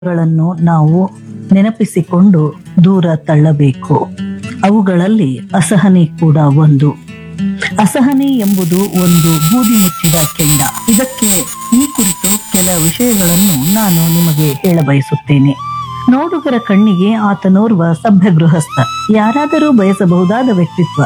ಗಳನ್ನು ನಾವು ನೆನಪಿಸಿಕೊಂಡು ದೂರ ತಳ್ಳಬೇಕು ಅವುಗಳಲ್ಲಿ ಅಸಹನೆ ಕೂಡ ಒಂದು ಅಸಹನೆ ಎಂಬುದು ಒಂದು ಬೂದಿ ಮುಚ್ಚಿದ ಕೆಂಡ ಇದಕ್ಕೆ ಈ ಕುರಿತು ಕೆಲ ವಿಷಯಗಳನ್ನು ನಾನು ನಿಮಗೆ ಹೇಳಬಯಸುತ್ತೇನೆ ನೋಡುಗರ ಕಣ್ಣಿಗೆ ಆತನೋರ್ವ ಸಭ್ಯ ಗೃಹಸ್ಥ ಯಾರಾದರೂ ಬಯಸಬಹುದಾದ ವ್ಯಕ್ತಿತ್ವ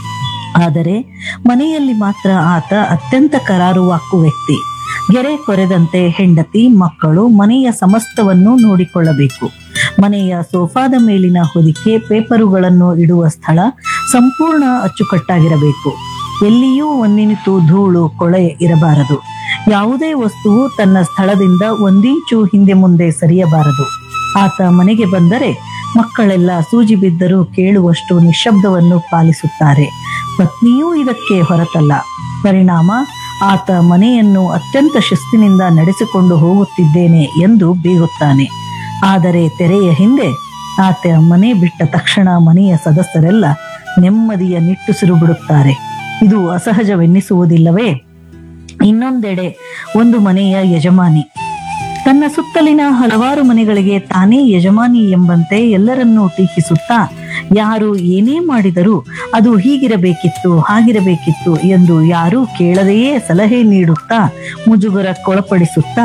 ಆದರೆ ಮನೆಯಲ್ಲಿ ಮಾತ್ರ ಆತ ಅತ್ಯಂತ ಕರಾರುವಾಕ್ಕು ವ್ಯಕ್ತಿ ಗೆರೆ ಕೊರೆದಂತೆ ಹೆಂಡತಿ ಮಕ್ಕಳು ಮನೆಯ ಸಮಸ್ತವನ್ನು ನೋಡಿಕೊಳ್ಳಬೇಕು ಮನೆಯ ಸೋಫಾದ ಮೇಲಿನ ಹೊದಿಕೆ ಪೇಪರುಗಳನ್ನು ಇಡುವ ಸ್ಥಳ ಸಂಪೂರ್ಣ ಅಚ್ಚುಕಟ್ಟಾಗಿರಬೇಕು ಎಲ್ಲಿಯೂ ಒಂದಿನಿತು ಧೂಳು ಕೊಳೆ ಇರಬಾರದು ಯಾವುದೇ ವಸ್ತುವು ತನ್ನ ಸ್ಥಳದಿಂದ ಒಂದಿಂಚು ಹಿಂದೆ ಮುಂದೆ ಸರಿಯಬಾರದು ಆತ ಮನೆಗೆ ಬಂದರೆ ಮಕ್ಕಳೆಲ್ಲ ಸೂಜಿ ಬಿದ್ದರೂ ಕೇಳುವಷ್ಟು ನಿಶ್ಶಬ್ದವನ್ನು ಪಾಲಿಸುತ್ತಾರೆ ಪತ್ನಿಯೂ ಇದಕ್ಕೆ ಹೊರತಲ್ಲ ಪರಿಣಾಮ ಆತ ಮನೆಯನ್ನು ಅತ್ಯಂತ ಶಿಸ್ತಿನಿಂದ ನಡೆಸಿಕೊಂಡು ಹೋಗುತ್ತಿದ್ದೇನೆ ಎಂದು ಬೀಗುತ್ತಾನೆ ಆದರೆ ತೆರೆಯ ಹಿಂದೆ ಆತ ಮನೆ ಬಿಟ್ಟ ತಕ್ಷಣ ಮನೆಯ ಸದಸ್ಯರೆಲ್ಲ ನೆಮ್ಮದಿಯ ನಿಟ್ಟುಸಿರು ಬಿಡುತ್ತಾರೆ ಇದು ಅಸಹಜವೆನ್ನಿಸುವುದಿಲ್ಲವೇ ಇನ್ನೊಂದೆಡೆ ಒಂದು ಮನೆಯ ಯಜಮಾನಿ ತನ್ನ ಸುತ್ತಲಿನ ಹಲವಾರು ಮನೆಗಳಿಗೆ ತಾನೇ ಯಜಮಾನಿ ಎಂಬಂತೆ ಎಲ್ಲರನ್ನೂ ಟೀಕಿಸುತ್ತಾ ಯಾರು ಏನೇ ಮಾಡಿದರೂ ಅದು ಹೀಗಿರಬೇಕಿತ್ತು ಹಾಗಿರಬೇಕಿತ್ತು ಎಂದು ಯಾರೂ ಕೇಳದೆಯೇ ಸಲಹೆ ನೀಡುತ್ತಾ ಮುಜುಗರಕ್ಕೊಳಪಡಿಸುತ್ತಾ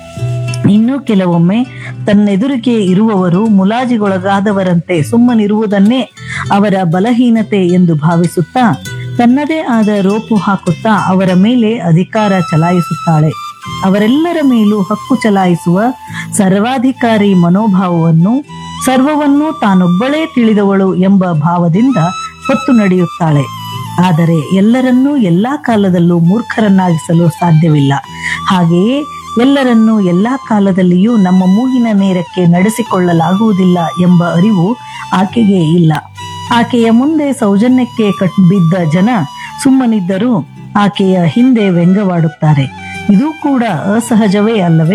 ಇನ್ನು ಕೆಲವೊಮ್ಮೆ ತನ್ನೆದುರಿಗೆ ಇರುವವರು ಮುಲಾಜಿಗೊಳಗಾದವರಂತೆ ಸುಮ್ಮನಿರುವುದನ್ನೇ ಅವರ ಬಲಹೀನತೆ ಎಂದು ಭಾವಿಸುತ್ತಾ ತನ್ನದೇ ಆದ ರೋಪು ಹಾಕುತ್ತಾ ಅವರ ಮೇಲೆ ಅಧಿಕಾರ ಚಲಾಯಿಸುತ್ತಾಳೆ ಅವರೆಲ್ಲರ ಮೇಲೂ ಹಕ್ಕು ಚಲಾಯಿಸುವ ಸರ್ವಾಧಿಕಾರಿ ಮನೋಭಾವವನ್ನು ಸರ್ವವನ್ನೂ ತಾನೊಬ್ಬಳೇ ತಿಳಿದವಳು ಎಂಬ ಭಾವದಿಂದ ಹೊತ್ತು ನಡೆಯುತ್ತಾಳೆ ಆದರೆ ಎಲ್ಲರನ್ನೂ ಎಲ್ಲಾ ಕಾಲದಲ್ಲೂ ಮೂರ್ಖರನ್ನಾಗಿಸಲು ಸಾಧ್ಯವಿಲ್ಲ ಹಾಗೆಯೇ ಎಲ್ಲರನ್ನೂ ಎಲ್ಲಾ ಕಾಲದಲ್ಲಿಯೂ ನಮ್ಮ ಮೂಗಿನ ನೇರಕ್ಕೆ ನಡೆಸಿಕೊಳ್ಳಲಾಗುವುದಿಲ್ಲ ಎಂಬ ಅರಿವು ಆಕೆಗೆ ಇಲ್ಲ ಆಕೆಯ ಮುಂದೆ ಸೌಜನ್ಯಕ್ಕೆ ಕಟ್ ಬಿದ್ದ ಜನ ಸುಮ್ಮನಿದ್ದರೂ ಆಕೆಯ ಹಿಂದೆ ವ್ಯಂಗ್ಯವಾಡುತ್ತಾರೆ ಇದು ಕೂಡ ಅಸಹಜವೇ ಅಲ್ಲವೇ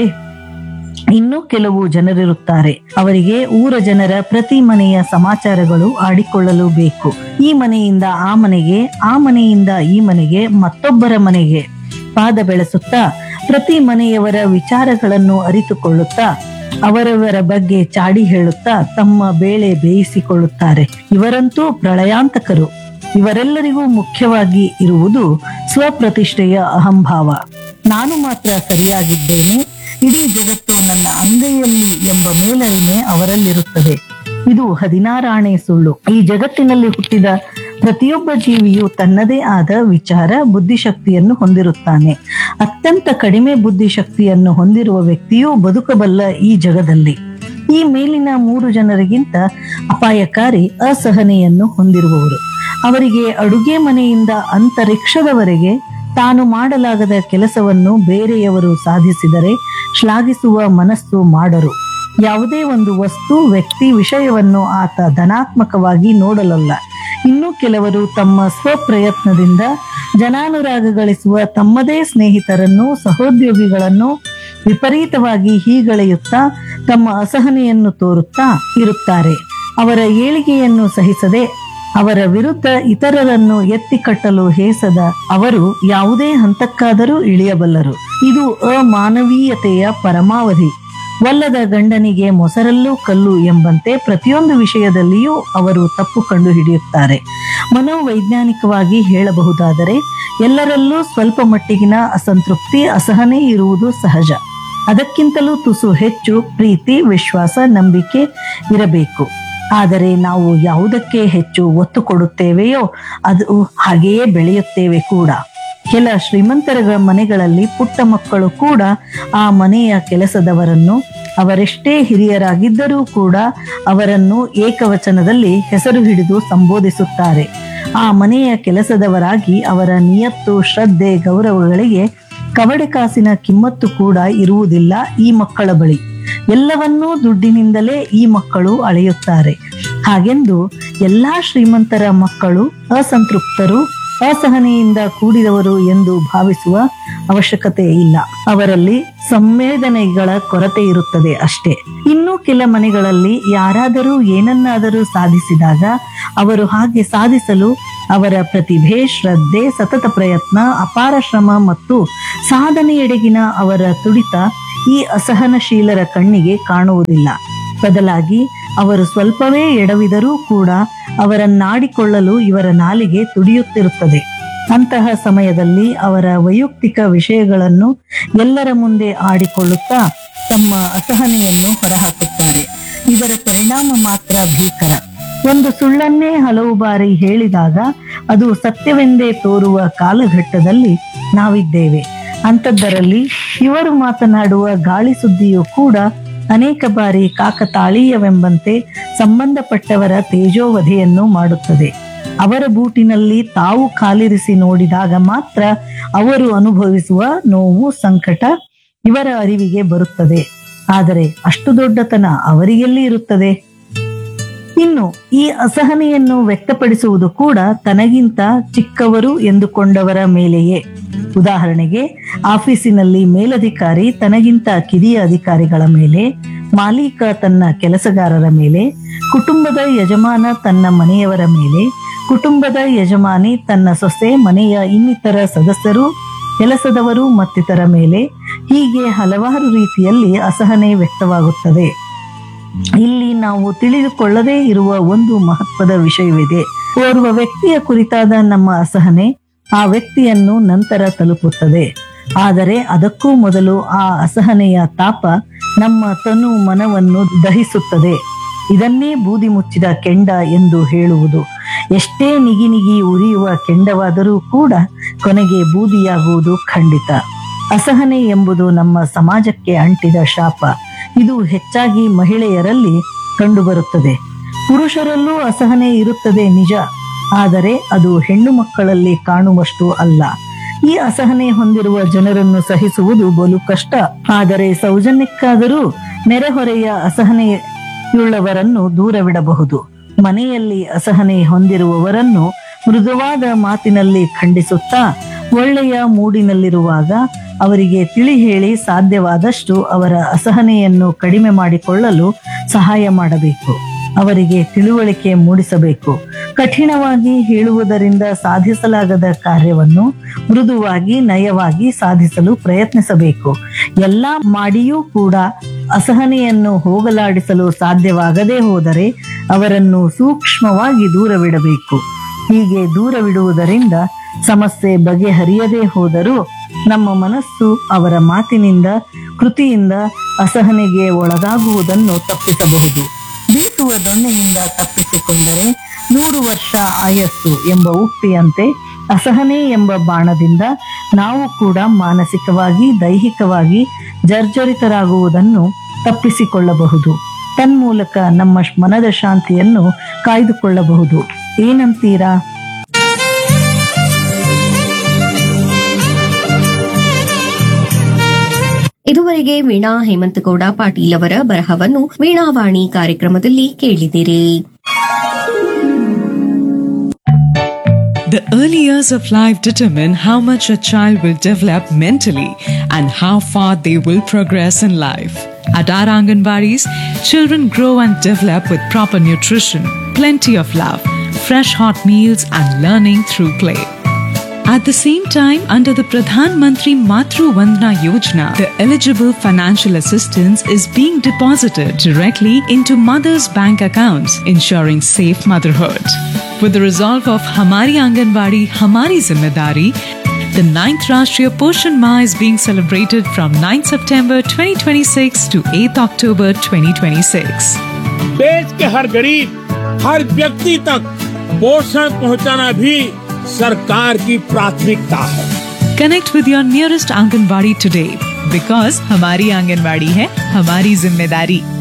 ಇನ್ನೂ ಕೆಲವು ಜನರಿರುತ್ತಾರೆ ಅವರಿಗೆ ಊರ ಜನರ ಪ್ರತಿ ಮನೆಯ ಸಮಾಚಾರಗಳು ಆಡಿಕೊಳ್ಳಲು ಬೇಕು ಈ ಮನೆಯಿಂದ ಆ ಮನೆಗೆ ಆ ಮನೆಯಿಂದ ಈ ಮನೆಗೆ ಮತ್ತೊಬ್ಬರ ಮನೆಗೆ ಪಾದ ಬೆಳೆಸುತ್ತಾ ಪ್ರತಿ ಮನೆಯವರ ವಿಚಾರಗಳನ್ನು ಅರಿತುಕೊಳ್ಳುತ್ತಾ ಅವರವರ ಬಗ್ಗೆ ಚಾಡಿ ಹೇಳುತ್ತಾ ತಮ್ಮ ಬೇಳೆ ಬೇಯಿಸಿಕೊಳ್ಳುತ್ತಾರೆ ಇವರಂತೂ ಪ್ರಳಯಾಂತಕರು ಇವರೆಲ್ಲರಿಗೂ ಮುಖ್ಯವಾಗಿ ಇರುವುದು ಸ್ವಪ್ರತಿಷ್ಠೆಯ ಅಹಂಭಾವ ನಾನು ಮಾತ್ರ ಸರಿಯಾಗಿದ್ದೇನೆ ಇಡೀ ಜಗತ್ತು ನನ್ನ ಅಂಗೈಯಲ್ಲಿ ಎಂಬ ಮೇಲರಿಮೆ ಅವರಲ್ಲಿರುತ್ತದೆ ಇದು ಹದಿನಾರಾಣೆ ಸುಳ್ಳು ಈ ಜಗತ್ತಿನಲ್ಲಿ ಹುಟ್ಟಿದ ಪ್ರತಿಯೊಬ್ಬ ಜೀವಿಯು ತನ್ನದೇ ಆದ ವಿಚಾರ ಬುದ್ಧಿಶಕ್ತಿಯನ್ನು ಹೊಂದಿರುತ್ತಾನೆ ಅತ್ಯಂತ ಕಡಿಮೆ ಬುದ್ಧಿಶಕ್ತಿಯನ್ನು ಹೊಂದಿರುವ ವ್ಯಕ್ತಿಯೂ ಬದುಕಬಲ್ಲ ಈ ಜಗದಲ್ಲಿ ಈ ಮೇಲಿನ ಮೂರು ಜನರಿಗಿಂತ ಅಪಾಯಕಾರಿ ಅಸಹನೆಯನ್ನು ಹೊಂದಿರುವವರು ಅವರಿಗೆ ಅಡುಗೆ ಮನೆಯಿಂದ ಅಂತರಿಕ್ಷದವರೆಗೆ ತಾನು ಮಾಡಲಾಗದ ಕೆಲಸವನ್ನು ಬೇರೆಯವರು ಸಾಧಿಸಿದರೆ ಶ್ಲಾಘಿಸುವ ಮನಸ್ಸು ಮಾಡರು ಯಾವುದೇ ಒಂದು ವಸ್ತು ವ್ಯಕ್ತಿ ವಿಷಯವನ್ನು ಆತ ಧನಾತ್ಮಕವಾಗಿ ನೋಡಲಲ್ಲ ಇನ್ನು ಕೆಲವರು ತಮ್ಮ ಸ್ವಪ್ರಯತ್ನದಿಂದ ಜನಾನುರಾಗ ಗಳಿಸುವ ತಮ್ಮದೇ ಸ್ನೇಹಿತರನ್ನು ಸಹೋದ್ಯೋಗಿಗಳನ್ನು ವಿಪರೀತವಾಗಿ ಹೀಗಳೆಯುತ್ತಾ ತಮ್ಮ ಅಸಹನೆಯನ್ನು ತೋರುತ್ತಾ ಇರುತ್ತಾರೆ ಅವರ ಏಳಿಗೆಯನ್ನು ಸಹಿಸದೆ ಅವರ ವಿರುದ್ಧ ಇತರರನ್ನು ಎತ್ತಿ ಕಟ್ಟಲು ಹೇಸದ ಅವರು ಯಾವುದೇ ಹಂತಕ್ಕಾದರೂ ಇಳಿಯಬಲ್ಲರು ಇದು ಅಮಾನವೀಯತೆಯ ಪರಮಾವಧಿ ಒಲ್ಲದ ಗಂಡನಿಗೆ ಮೊಸರಲ್ಲೂ ಕಲ್ಲು ಎಂಬಂತೆ ಪ್ರತಿಯೊಂದು ವಿಷಯದಲ್ಲಿಯೂ ಅವರು ತಪ್ಪು ಕಂಡು ಹಿಡಿಯುತ್ತಾರೆ ಮನೋವೈಜ್ಞಾನಿಕವಾಗಿ ಹೇಳಬಹುದಾದರೆ ಎಲ್ಲರಲ್ಲೂ ಸ್ವಲ್ಪ ಮಟ್ಟಿಗಿನ ಅಸಂತೃಪ್ತಿ ಅಸಹನೆ ಇರುವುದು ಸಹಜ ಅದಕ್ಕಿಂತಲೂ ತುಸು ಹೆಚ್ಚು ಪ್ರೀತಿ ವಿಶ್ವಾಸ ನಂಬಿಕೆ ಇರಬೇಕು ಆದರೆ ನಾವು ಯಾವುದಕ್ಕೆ ಹೆಚ್ಚು ಒತ್ತು ಕೊಡುತ್ತೇವೆಯೋ ಅದು ಹಾಗೆಯೇ ಬೆಳೆಯುತ್ತೇವೆ ಕೂಡ ಕೆಲ ಶ್ರೀಮಂತರ ಮನೆಗಳಲ್ಲಿ ಪುಟ್ಟ ಮಕ್ಕಳು ಕೂಡ ಆ ಮನೆಯ ಕೆಲಸದವರನ್ನು ಅವರೆಷ್ಟೇ ಹಿರಿಯರಾಗಿದ್ದರೂ ಕೂಡ ಅವರನ್ನು ಏಕವಚನದಲ್ಲಿ ಹೆಸರು ಹಿಡಿದು ಸಂಬೋಧಿಸುತ್ತಾರೆ ಆ ಮನೆಯ ಕೆಲಸದವರಾಗಿ ಅವರ ನಿಯತ್ತು ಶ್ರದ್ಧೆ ಗೌರವಗಳಿಗೆ ಕವಡೆ ಕಾಸಿನ ಕಿಮ್ಮತ್ತು ಕೂಡ ಇರುವುದಿಲ್ಲ ಈ ಮಕ್ಕಳ ಬಳಿ ಎಲ್ಲವನ್ನೂ ದುಡ್ಡಿನಿಂದಲೇ ಈ ಮಕ್ಕಳು ಅಳೆಯುತ್ತಾರೆ ಹಾಗೆಂದು ಎಲ್ಲಾ ಶ್ರೀಮಂತರ ಮಕ್ಕಳು ಅಸಂತೃಪ್ತರು ಅಸಹನೆಯಿಂದ ಕೂಡಿದವರು ಎಂದು ಭಾವಿಸುವ ಅವಶ್ಯಕತೆ ಇಲ್ಲ ಅವರಲ್ಲಿ ಸಂವೇದನೆಗಳ ಕೊರತೆ ಇರುತ್ತದೆ ಅಷ್ಟೇ ಇನ್ನು ಕೆಲ ಮನೆಗಳಲ್ಲಿ ಯಾರಾದರೂ ಏನನ್ನಾದರೂ ಸಾಧಿಸಿದಾಗ ಅವರು ಹಾಗೆ ಸಾಧಿಸಲು ಅವರ ಪ್ರತಿಭೆ ಶ್ರದ್ಧೆ ಸತತ ಪ್ರಯತ್ನ ಅಪಾರ ಶ್ರಮ ಮತ್ತು ಸಾಧನೆಯೆಡೆಗಿನ ಅವರ ತುಡಿತ ಈ ಅಸಹನಶೀಲರ ಕಣ್ಣಿಗೆ ಕಾಣುವುದಿಲ್ಲ ಬದಲಾಗಿ ಅವರು ಸ್ವಲ್ಪವೇ ಎಡವಿದರೂ ಕೂಡ ಅವರನ್ನಾಡಿಕೊಳ್ಳಲು ಇವರ ನಾಲಿಗೆ ತುಡಿಯುತ್ತಿರುತ್ತದೆ ಅಂತಹ ಸಮಯದಲ್ಲಿ ಅವರ ವೈಯಕ್ತಿಕ ವಿಷಯಗಳನ್ನು ಎಲ್ಲರ ಮುಂದೆ ಆಡಿಕೊಳ್ಳುತ್ತಾ ತಮ್ಮ ಅಸಹನೆಯನ್ನು ಹೊರಹಾಕುತ್ತಾರೆ ಇದರ ಪರಿಣಾಮ ಮಾತ್ರ ಭೀಕರ ಒಂದು ಸುಳ್ಳನ್ನೇ ಹಲವು ಬಾರಿ ಹೇಳಿದಾಗ ಅದು ಸತ್ಯವೆಂದೇ ತೋರುವ ಕಾಲಘಟ್ಟದಲ್ಲಿ ನಾವಿದ್ದೇವೆ ಅಂಥದ್ದರಲ್ಲಿ ಇವರು ಮಾತನಾಡುವ ಗಾಳಿ ಸುದ್ದಿಯು ಕೂಡ ಅನೇಕ ಬಾರಿ ಕಾಕತಾಳೀಯವೆಂಬಂತೆ ಸಂಬಂಧಪಟ್ಟವರ ತೇಜೋವಧೆಯನ್ನು ಮಾಡುತ್ತದೆ ಅವರ ಬೂಟಿನಲ್ಲಿ ತಾವು ಕಾಲಿರಿಸಿ ನೋಡಿದಾಗ ಮಾತ್ರ ಅವರು ಅನುಭವಿಸುವ ನೋವು ಸಂಕಟ ಇವರ ಅರಿವಿಗೆ ಬರುತ್ತದೆ ಆದರೆ ಅಷ್ಟು ದೊಡ್ಡತನ ಅವರಿಗೆಲ್ಲಿ ಇರುತ್ತದೆ ಇನ್ನು ಈ ಅಸಹನೆಯನ್ನು ವ್ಯಕ್ತಪಡಿಸುವುದು ಕೂಡ ತನಗಿಂತ ಚಿಕ್ಕವರು ಎಂದುಕೊಂಡವರ ಮೇಲೆಯೇ ಉದಾಹರಣೆಗೆ ಆಫೀಸಿನಲ್ಲಿ ಮೇಲಧಿಕಾರಿ ತನಗಿಂತ ಕಿರಿಯ ಅಧಿಕಾರಿಗಳ ಮೇಲೆ ಮಾಲೀಕ ತನ್ನ ಕೆಲಸಗಾರರ ಮೇಲೆ ಕುಟುಂಬದ ಯಜಮಾನ ತನ್ನ ಮನೆಯವರ ಮೇಲೆ ಕುಟುಂಬದ ಯಜಮಾನಿ ತನ್ನ ಸೊಸೆ ಮನೆಯ ಇನ್ನಿತರ ಸದಸ್ಯರು ಕೆಲಸದವರು ಮತ್ತಿತರ ಮೇಲೆ ಹೀಗೆ ಹಲವಾರು ರೀತಿಯಲ್ಲಿ ಅಸಹನೆ ವ್ಯಕ್ತವಾಗುತ್ತದೆ ಇಲ್ಲಿ ನಾವು ತಿಳಿದುಕೊಳ್ಳದೇ ಇರುವ ಒಂದು ಮಹತ್ವದ ವಿಷಯವಿದೆ ಓರ್ವ ವ್ಯಕ್ತಿಯ ಕುರಿತಾದ ನಮ್ಮ ಅಸಹನೆ ಆ ವ್ಯಕ್ತಿಯನ್ನು ನಂತರ ತಲುಪುತ್ತದೆ ಆದರೆ ಅದಕ್ಕೂ ಮೊದಲು ಆ ಅಸಹನೆಯ ತಾಪ ನಮ್ಮ ತನು ಮನವನ್ನು ದಹಿಸುತ್ತದೆ ಇದನ್ನೇ ಬೂದಿ ಮುಚ್ಚಿದ ಕೆಂಡ ಎಂದು ಹೇಳುವುದು ಎಷ್ಟೇ ನಿಗಿ ನಿಗಿ ಉರಿಯುವ ಕೆಂಡವಾದರೂ ಕೂಡ ಕೊನೆಗೆ ಬೂದಿಯಾಗುವುದು ಖಂಡಿತ ಅಸಹನೆ ಎಂಬುದು ನಮ್ಮ ಸಮಾಜಕ್ಕೆ ಅಂಟಿದ ಶಾಪ ಇದು ಹೆಚ್ಚಾಗಿ ಮಹಿಳೆಯರಲ್ಲಿ ಕಂಡುಬರುತ್ತದೆ ಪುರುಷರಲ್ಲೂ ಅಸಹನೆ ಇರುತ್ತದೆ ನಿಜ ಆದರೆ ಅದು ಹೆಣ್ಣು ಮಕ್ಕಳಲ್ಲಿ ಕಾಣುವಷ್ಟು ಅಲ್ಲ ಈ ಅಸಹನೆ ಹೊಂದಿರುವ ಜನರನ್ನು ಸಹಿಸುವುದು ಬಲು ಕಷ್ಟ ಆದರೆ ಸೌಜನ್ಯಕ್ಕಾದರೂ ನೆರೆಹೊರೆಯ ಅಸಹನೆಯುಳ್ಳವರನ್ನು ದೂರವಿಡಬಹುದು ಮನೆಯಲ್ಲಿ ಅಸಹನೆ ಹೊಂದಿರುವವರನ್ನು ಮೃದುವಾದ ಮಾತಿನಲ್ಲಿ ಖಂಡಿಸುತ್ತಾ ಒಳ್ಳೆಯ ಮೂಡಿನಲ್ಲಿರುವಾಗ ಅವರಿಗೆ ತಿಳಿ ಹೇಳಿ ಸಾಧ್ಯವಾದಷ್ಟು ಅವರ ಅಸಹನೆಯನ್ನು ಕಡಿಮೆ ಮಾಡಿಕೊಳ್ಳಲು ಸಹಾಯ ಮಾಡಬೇಕು ಅವರಿಗೆ ತಿಳುವಳಿಕೆ ಮೂಡಿಸಬೇಕು ಕಠಿಣವಾಗಿ ಹೇಳುವುದರಿಂದ ಸಾಧಿಸಲಾಗದ ಕಾರ್ಯವನ್ನು ಮೃದುವಾಗಿ ನಯವಾಗಿ ಸಾಧಿಸಲು ಪ್ರಯತ್ನಿಸಬೇಕು ಎಲ್ಲ ಮಾಡಿಯೂ ಕೂಡ ಅಸಹನೆಯನ್ನು ಹೋಗಲಾಡಿಸಲು ಸಾಧ್ಯವಾಗದೇ ಹೋದರೆ ಅವರನ್ನು ಸೂಕ್ಷ್ಮವಾಗಿ ದೂರವಿಡಬೇಕು ಹೀಗೆ ದೂರವಿಡುವುದರಿಂದ ಸಮಸ್ಯೆ ಬಗೆಹರಿಯದೇ ಹೋದರೂ ನಮ್ಮ ಮನಸ್ಸು ಅವರ ಮಾತಿನಿಂದ ಕೃತಿಯಿಂದ ಅಸಹನೆಗೆ ಒಳಗಾಗುವುದನ್ನು ತಪ್ಪಿಸಬಹುದು ಬೀಸುವ ದೊಣ್ಣೆಯಿಂದ ತಪ್ಪಿಸಿಕೊಂಡರೆ ನೂರು ವರ್ಷ ಆಯಸ್ಸು ಎಂಬ ಉಕ್ತಿಯಂತೆ ಅಸಹನೆ ಎಂಬ ಬಾಣದಿಂದ ನಾವು ಕೂಡ ಮಾನಸಿಕವಾಗಿ ದೈಹಿಕವಾಗಿ ಜರ್ಜರಿತರಾಗುವುದನ್ನು ತಪ್ಪಿಸಿಕೊಳ್ಳಬಹುದು ತನ್ಮೂಲಕ ನಮ್ಮ ಮನದ ಶಾಂತಿಯನ್ನು ಕಾಯ್ದುಕೊಳ್ಳಬಹುದು ಏನಂತೀರಾ ಇದುವರೆಗೆ ವೀಣಾ ಹೇಮಂತಗೌಡ ಪಾಟೀಲ್ ಅವರ ಬರಹವನ್ನು ವೀಣಾವಾಣಿ ಕಾರ್ಯಕ್ರಮದಲ್ಲಿ ಕೇಳಿದಿರಿ The early years of life determine how much a child will develop mentally and how far they will progress in life. At our Anganwadis, children grow and develop with proper nutrition, plenty of love, fresh hot meals, and learning through play. At the same time, under the Pradhan Mantri Matru Vandana Yojana, the eligible financial assistance is being deposited directly into mothers' bank accounts, ensuring safe motherhood. With the resolve of Hamari Anganwadi, Hamari Zimmedari, the 9th Rashtriya Poshan Ma is being celebrated from 9th September 2026 to 8th October 2026. देश के हर गरीब हर व्यक्ति तक पोषण पहुंचाना भी सरकार की प्राथमिकता है Connect with your nearest Anganwadi today because Hamari Anganwadi hai Hamari Zimmedari.